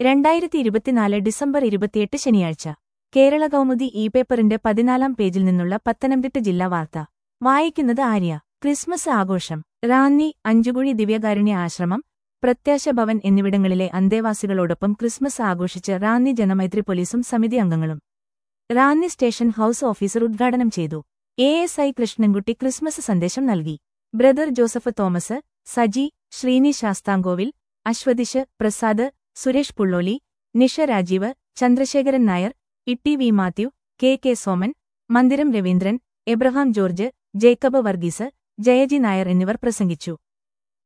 രണ്ടായിരത്തി ഇരുപത്തിനാല് ഡിസംബർ ഇരുപത്തിയെട്ട് ശനിയാഴ്ച കേരള കൗമുദി ഇ പേപ്പറിന്റെ പതിനാലാം പേജിൽ നിന്നുള്ള പത്തനംതിട്ട ജില്ലാ വാർത്ത വായിക്കുന്നത് ആര്യ ക്രിസ്മസ് ആഘോഷം റാന്നി അഞ്ചുകുഴി ദിവ്യകാരുണ്യ ആശ്രമം പ്രത്യാശ ഭവൻ എന്നിവിടങ്ങളിലെ അന്തേവാസികളോടൊപ്പം ക്രിസ്മസ് ആഘോഷിച്ച് റാന്നി ജനമൈത്രി പോലീസും സമിതി അംഗങ്ങളും റാന്നി സ്റ്റേഷൻ ഹൌസ് ഓഫീസർ ഉദ്ഘാടനം ചെയ്തു A S I Krishnankutty Christmas സന്ദേശം നൽകി brother Joseph Thomas Saji Sreeni Sasthamkovil Aswathish Prasad Suresh Pulloli Nisha Rajeev Chandrasekharan Nair Itty V Mathew K K Soman Mandiram Raveendran Abraham George Jacob Varghese Jayaji Nair എന്നിവർ പ്രസംഗിച്ചു